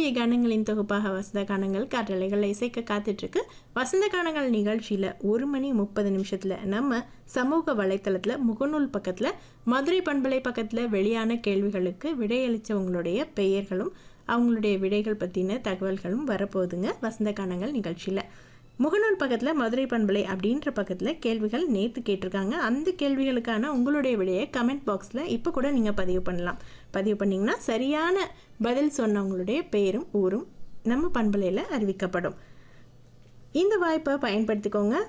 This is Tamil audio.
காவிய கானங்களின் தொகுப்பாக வசந்த கானங்கள் காற்றலைகள் இசைக்க காத்துட்ருக்கு வசந்த கானங்கள் நிகழ்ச்சியில் ஒரு மணி முப்பது நிமிஷத்தில் நம்ம சமூக வலைத்தளத்தில் முகநூல் பக்கத்தில் மதுரை பண்பலை பக்கத்தில் வெளியான கேள்விகளுக்கு விடையளித்தவங்களுடைய பெயர்களும் அவங்களுடைய விடைகள் பற்றின தகவல்களும் வரப்போகுதுங்க வசந்த கானங்கள் நிகழ்ச்சியில் முகநூல் பக்கத்தில் மதுரை பண்பலை அப்படின்ற பக்கத்தில் கேள்விகள் நேற்று கேட்டிருக்காங்க அந்த கேள்விகளுக்கான உங்களுடைய விடையை கமெண்ட் பாக்ஸில் இப்போ கூட நீங்கள் பதிவு பண்ணலாம் பதிவு பண்ணிங்கன்னா சரியான பதில் சொன்னவங்களுடைய பெயரும் ஊரும் நம்ம பண்பலையில் அறிவிக்கப்படும் இந்த வாய்ப்பை பயன்படுத்திக்கோங்க